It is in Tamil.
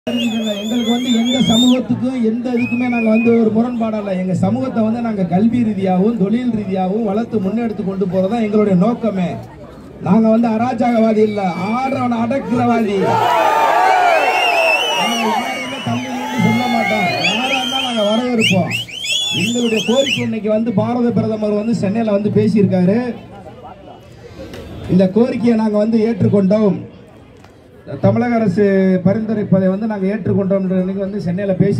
தெரிஞ்சுக்கங்க, எங்களுக்கு வந்து எங்க சமூகத்துக்கும் எந்த இதுக்குமே நாங்க வந்து ஒரு முரண்பாடல்ல எங்க சமூகத்தை வந்து நாங்க கல்வி ரீதியாகவும் தொழில் ரீதியாகவும் வளர்த்து முன்னெடுத்து கொண்டு போறதா எங்களுடைய நோக்கமே நாங்க வந்து அராஜகவாதி இல்ல ஆடுறவனை அடக்குறவாதி நாங்க யாரையுமே தள்ளி நின்னு சொல்ல மாட்டோம் யாரா இருந்தாலும் நாங்க வரவேற்போம் எங்களுடைய கோரிக்கை இன்னைக்கு வந்து பாரத பிரதமர் வந்து சென்னையில வந்து பேசியிருக்காரு இந்த கோரிக்கையை நாங்க வந்து ஏற்றுக்கொண்டோம் தமிழக அரசு பரிந்துரைப்பதை வந்து நாங்கள் ஏற்றுக்கொண்டோம் வந்து சென்னையில் பேசி